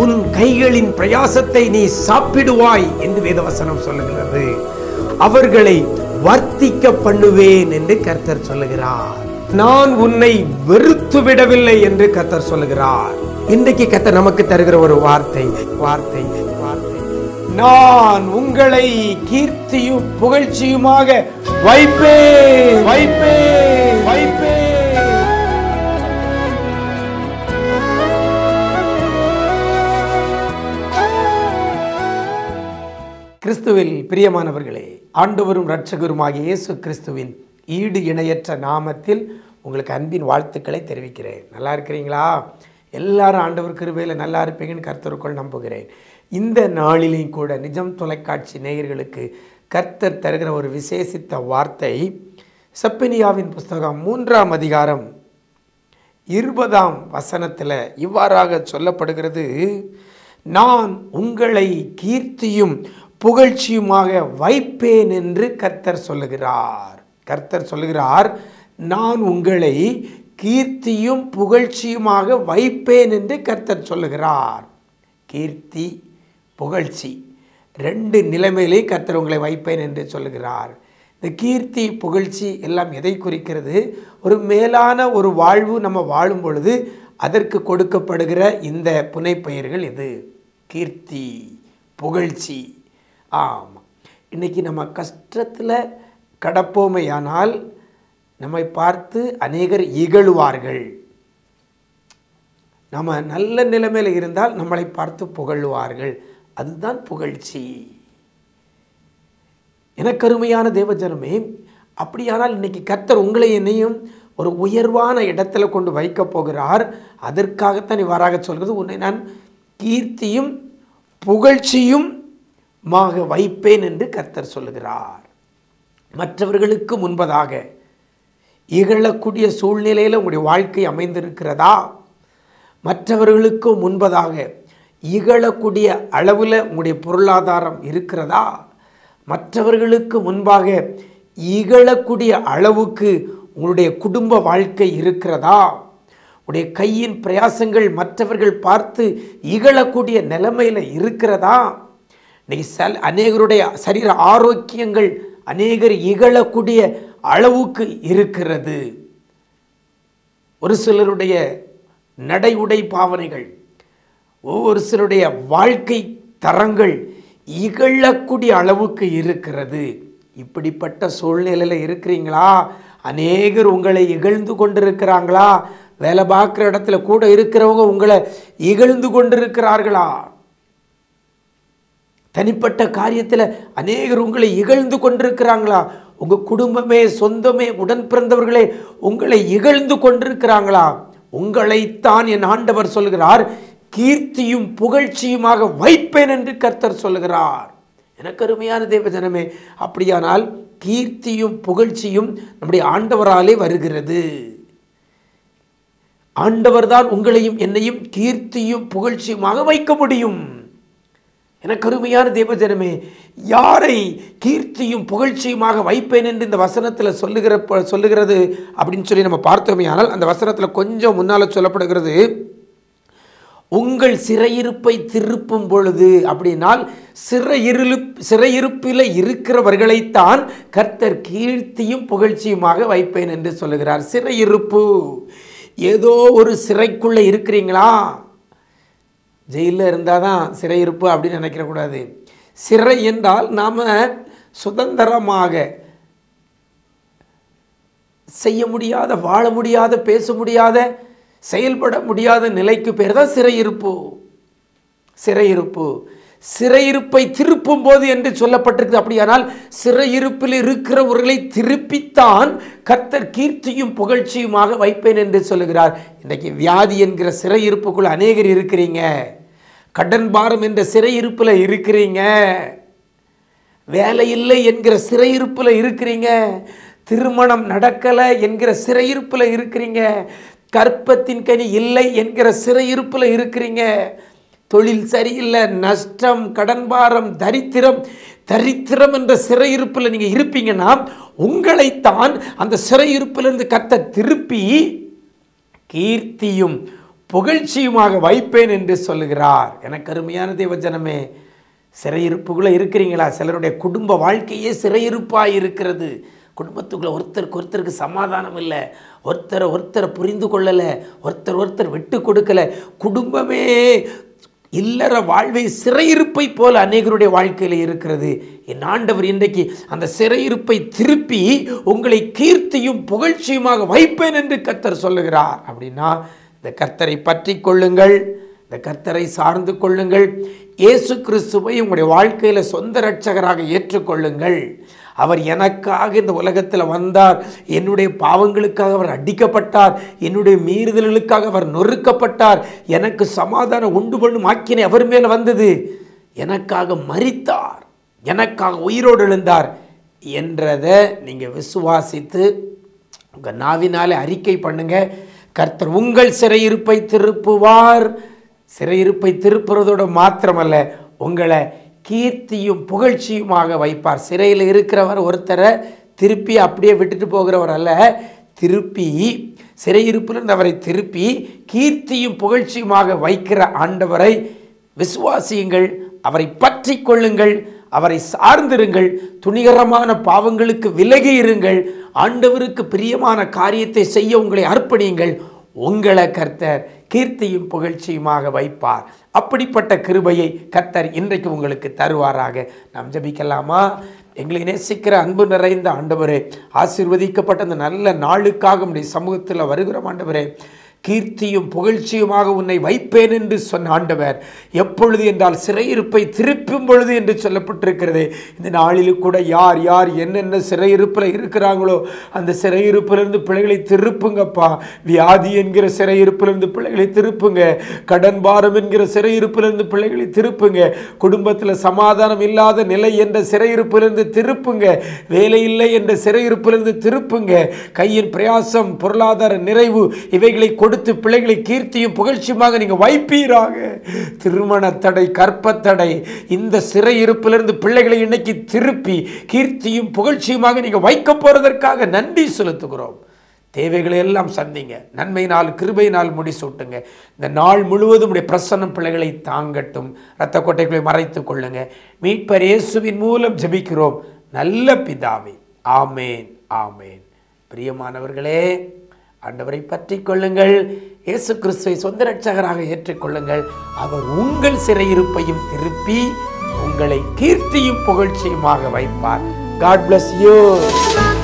உன் கைகளின் பிரயாசத்தை நீ சாப்பிடுவாய் என்று வேதவசனம் சொல்லுகிறது அவர்களை வர்த்திக்க பண்ணுவேன் என்று கர்த்தர் சொல்லுகிறார் நான் உன்னை வெறுத்து விடவில்லை என்று கர்த்தர் சொல்லுகிறார் இன்றைக்கு கர்த்தர் நமக்கு தருகிற ஒரு வார்த்தை வார்த்தை வார்த்தை நான் உங்களை கீர்த்தியும் புகழ்ச்சியுமாக வைப்பேன் வைப்பேன் வைப்பேன் கிறிஸ்துவில் பிரியமானவர்களே ஆண்டவரும் இரட்சகருமாகிய இயேசு கிறிஸ்துவின் ஈடு இணையற்ற நாமத்தில் உங்களுக்கு அன்பின் வாழ்த்துக்களை தெரிவிக்கிறேன் நல்லா இருக்கிறீங்களா எல்லாரும் ஆண்டவர் கிருபையில் நல்லா இருப்பீங்கன்னு கர்த்தருக்குள் நம்புகிறேன் இந்த நாளிலையும் கூட நிஜம் தொலைக்காட்சி நேயர்களுக்கு கர்த்தர் தருகிற ஒரு விசேஷித்த வார்த்தை செப்பனியாவின் புஸ்தகம் மூன்றாம் அதிகாரம் இருபதாம் வசனத்தில் இவ்வாறாக சொல்லப்படுகிறது நான் உங்களை கீர்த்தியும் புகழ்ச்சியுமாக வைப்பேன் என்று கர்த்தர் சொல்லுகிறார் கர்த்தர் சொல்லுகிறார் நான் உங்களை கீர்த்தியும் புகழ்ச்சியுமாக வைப்பேன் என்று கர்த்தர் சொல்லுகிறார் கீர்த்தி புகழ்ச்சி ரெண்டு நிலைமையிலே கர்த்தர் உங்களை வைப்பேன் என்று சொல்லுகிறார் இந்த கீர்த்தி புகழ்ச்சி எல்லாம் எதை குறிக்கிறது ஒரு மேலான ஒரு வாழ்வு நம்ம வாழும் பொழுது அதற்கு கொடுக்கப்படுகிற இந்த புனைப்பெயர்கள் இது கீர்த்தி புகழ்ச்சி ஆமாம் இன்னைக்கு நம்ம கஷ்டத்தில் கடப்போமையானால் நம்மை பார்த்து அநேகர் இகழுவார்கள் நம்ம நல்ல நிலைமையில் இருந்தால் நம்மளை பார்த்து புகழுவார்கள் அதுதான் புகழ்ச்சி எனக்கருமையான தேவஜனமே அப்படியானால் இன்னைக்கு கர்த்தர் உங்களை என்னையும் ஒரு உயர்வான இடத்துல கொண்டு வைக்க போகிறார் அதற்காகத்தான் இவ்வாறாக சொல்கிறது உன்னை நான் கீர்த்தியும் புகழ்ச்சியும் மாக வைப்பேன் என்று கர்த்தர் சொல்லுகிறார் மற்றவர்களுக்கு முன்பதாக இகழக்கூடிய சூழ்நிலையில் உங்களுடைய வாழ்க்கை அமைந்திருக்கிறதா மற்றவர்களுக்கு முன்பதாக இகழக்கூடிய அளவில் உங்களுடைய பொருளாதாரம் இருக்கிறதா மற்றவர்களுக்கு முன்பாக இகழக்கூடிய அளவுக்கு உங்களுடைய குடும்ப வாழ்க்கை இருக்கிறதா உடைய கையின் பிரயாசங்கள் மற்றவர்கள் பார்த்து இகழக்கூடிய நிலைமையில் இருக்கிறதா இன்னைக்கு செல் அநேகருடைய சரீர ஆரோக்கியங்கள் அநேகர் இகழக்கூடிய அளவுக்கு இருக்கிறது ஒரு சிலருடைய நடை உடை பாவனைகள் ஒவ்வொரு சிலருடைய வாழ்க்கை தரங்கள் இகழக்கூடிய அளவுக்கு இருக்கிறது இப்படிப்பட்ட சூழ்நிலையில் இருக்கிறீங்களா அநேகர் உங்களை இகழ்ந்து கொண்டிருக்கிறாங்களா வேலை பார்க்குற இடத்துல கூட இருக்கிறவங்க உங்களை இகழ்ந்து கொண்டிருக்கிறார்களா தனிப்பட்ட காரியத்தில் அநேகர் உங்களை இகழ்ந்து கொண்டிருக்கிறாங்களா உங்கள் குடும்பமே சொந்தமே உடன் பிறந்தவர்களே உங்களை இகழ்ந்து கொண்டிருக்கிறாங்களா உங்களைத்தான் என் ஆண்டவர் சொல்கிறார் கீர்த்தியும் புகழ்ச்சியுமாக வைப்பேன் என்று கர்த்தர் சொல்லுகிறார் எனக்கு அருமையான தேவஜனமே அப்படியானால் கீர்த்தியும் புகழ்ச்சியும் நம்முடைய ஆண்டவராலே வருகிறது ஆண்டவர்தான் உங்களையும் என்னையும் கீர்த்தியும் புகழ்ச்சியுமாக வைக்க முடியும் எனக்கு அருமையான தேவஜனமே யாரை கீர்த்தியும் புகழ்ச்சியுமாக வைப்பேன் என்று இந்த வசனத்தில் சொல்லுகிற சொல்லுகிறது அப்படின்னு சொல்லி நம்ம பார்த்தோமே ஆனால் அந்த வசனத்தில் கொஞ்சம் முன்னால் சொல்லப்படுகிறது உங்கள் சிறையிருப்பை திருப்பும் பொழுது அப்படின்னால் சிறையிரு சிறையிருப்பில் இருக்கிறவர்களைத்தான் கர்த்தர் கீர்த்தியும் புகழ்ச்சியுமாக வைப்பேன் என்று சொல்லுகிறார் சிறையிருப்பு ஏதோ ஒரு சிறைக்குள்ளே இருக்கிறீங்களா ஜெயிலில் இருந்தால் தான் சிறையிருப்பு அப்படின்னு நினைக்கிறக்கூடாது சிறை என்றால் நாம் சுதந்திரமாக செய்ய முடியாத வாழ முடியாத பேச முடியாத செயல்பட முடியாத நிலைக்கு பேர் தான் சிறையிருப்பு சிறையிருப்பு சிறையிருப்பை திருப்பும் போது என்று சொல்லப்பட்டிருக்கு அப்படியானால் சிறையிருப்பில் இருக்கிறவர்களை திருப்பித்தான் கர்த்தர் கீர்த்தியும் புகழ்ச்சியுமாக வைப்பேன் என்று சொல்லுகிறார் இன்றைக்கு வியாதி என்கிற சிறையிருப்புக்குள் அநேகர் இருக்கிறீங்க கடன் பாரம் என்ற சிறையிருப்பில் இருக்கிறீங்க வேலை இல்லை என்கிற சிறையிருப்பில் இருக்கிறீங்க திருமணம் நடக்கலை என்கிற சிறையிருப்பில் இருக்கிறீங்க கற்பத்தின் கனி இல்லை என்கிற சிறையிருப்பில் இருக்கிறீங்க தொழில் சரியில்லை நஷ்டம் கடன் பாரம் தரித்திரம் தரித்திரம் என்ற சிறையிருப்பில் நீங்கள் இருப்பீங்கன்னா உங்களைத்தான் அந்த சிறையிருப்பிலிருந்து கத்த திருப்பி கீர்த்தியும் புகழ்ச்சியுமாக வைப்பேன் என்று சொல்லுகிறார் எனக்கு அருமையான தேவஜனமே சிறையிருப்புக்குள்ளே இருக்கிறீங்களா சிலருடைய குடும்ப வாழ்க்கையே சிறையிருப்பாக இருக்கிறது குடும்பத்துக்குள்ளே ஒருத்தருக்கு ஒருத்தருக்கு சமாதானம் இல்லை ஒருத்தரை ஒருத்தரை புரிந்து கொள்ளலை ஒருத்தர் ஒருத்தர் விட்டு கொடுக்கல குடும்பமே இல்லற வாழ்வை சிறையிருப்பை போல அநேகருடைய வாழ்க்கையில் இருக்கிறது என் ஆண்டவர் இன்றைக்கு அந்த சிறையிருப்பை திருப்பி உங்களை கீர்த்தியும் புகழ்ச்சியுமாக வைப்பேன் என்று கர்த்தர் சொல்லுகிறார் அப்படின்னா இந்த கர்த்தரை பற்றி கொள்ளுங்கள் இந்த கர்த்தரை சார்ந்து கொள்ளுங்கள் இயேசு கிறிஸ்துவை உங்களுடைய வாழ்க்கையில் சொந்த ரட்சகராக ஏற்றுக்கொள்ளுங்கள் அவர் எனக்காக இந்த உலகத்தில் வந்தார் என்னுடைய பாவங்களுக்காக அவர் அடிக்கப்பட்டார் என்னுடைய மீறுதல்களுக்காக அவர் நொறுக்கப்பட்டார் எனக்கு சமாதானம் உண்டு பண்ணும் ஆக்கினை அவர் மேல் வந்தது எனக்காக மரித்தார் எனக்காக உயிரோடு எழுந்தார் என்றதை நீங்கள் விசுவாசித்து உங்கள் நாவினாலே அறிக்கை பண்ணுங்க கர்த்தர் உங்கள் சிறையிருப்பை திருப்புவார் சிறையிருப்பை திருப்புறதோடு மாத்திரமல்ல உங்களை கீர்த்தியும் புகழ்ச்சியுமாக வைப்பார் சிறையில் இருக்கிறவர் ஒருத்தரை திருப்பி அப்படியே விட்டுட்டு போகிறவர் அல்ல திருப்பி சிறையிருப்பிலிருந்து அவரை திருப்பி கீர்த்தியும் புகழ்ச்சியுமாக வைக்கிற ஆண்டவரை விசுவாசியுங்கள் அவரை பற்றி கொள்ளுங்கள் அவரை சார்ந்திருங்கள் துணிகரமான பாவங்களுக்கு விலகி இருங்கள் ஆண்டவருக்கு பிரியமான காரியத்தை செய்ய உங்களை அர்ப்பணியுங்கள் உங்களை கர்த்தர் கீர்த்தியும் புகழ்ச்சியுமாக வைப்பார் அப்படிப்பட்ட கிருபையை கர்த்தர் இன்றைக்கு உங்களுக்கு தருவாராக நாம் ஜபிக்கலாமா எங்களை நேசிக்கிற அன்பு நிறைந்த ஆண்டவரே ஆசீர்வதிக்கப்பட்ட அந்த நல்ல நாளுக்காக உடைய சமூகத்தில் வருகிறோம் ஆண்டவரே கீர்த்தியும் புகழ்ச்சியுமாக உன்னை வைப்பேன் என்று சொன்ன ஆண்டவர் எப்பொழுது என்றால் சிறையிருப்பை திருப்பும் பொழுது என்று சொல்லப்பட்டிருக்கிறது இந்த நாளிலும் கூட யார் யார் என்னென்ன சிறையிருப்பில் இருக்கிறாங்களோ அந்த சிறையிருப்பிலிருந்து பிள்ளைகளை திருப்புங்கப்பா வியாதி என்கிற சிறையிருப்பிலிருந்து பிள்ளைகளை திருப்புங்க கடன் பாரம் என்கிற சிறையிருப்பிலிருந்து பிள்ளைகளை திருப்புங்க குடும்பத்தில் சமாதானம் இல்லாத நிலை என்ற சிறையிருப்பிலிருந்து திருப்புங்க வேலை இல்லை என்ற சிறையிருப்பிலிருந்து திருப்புங்க கையின் பிரயாசம் பொருளாதார நிறைவு இவைகளை கொடுத்து பிள்ளைகளை கீர்த்தியும் புகழ்ச்சியுமாக நீங்கள் வைப்பீராக திருமண தடை கற்பத்தடை இந்த சிறையிருப்பிலிருந்து பிள்ளைகளை இன்னைக்கு திருப்பி கீர்த்தியும் புகழ்ச்சியுமாக நீங்கள் வைக்க போகிறதற்காக நன்றி செலுத்துகிறோம் தேவைகளை எல்லாம் சந்திங்க நன்மையினால் கிருபையினால் முடிசூட்டுங்க இந்த நாள் முழுவதும் உடைய பிரசன்னம் பிள்ளைகளை தாங்கட்டும் இரத்த கொட்டைகளை மறைத்துக் கொள்ளுங்க மீட்பர் இயேசுவின் மூலம் ஜெபிக்கிறோம் நல்ல பிதாவே ஆமேன் ஆமேன் பிரியமானவர்களே ஆண்டவரை பற்றி கொள்ளுங்கள் இயேசு கிறிஸ்துவை சொந்த ரட்சகராக ஏற்றுக்கொள்ளுங்கள் அவர் உங்கள் சிறையிருப்பையும் திருப்பி உங்களை கீர்த்தியும் புகழ்ச்சியுமாக வைப்பார் காட் bless you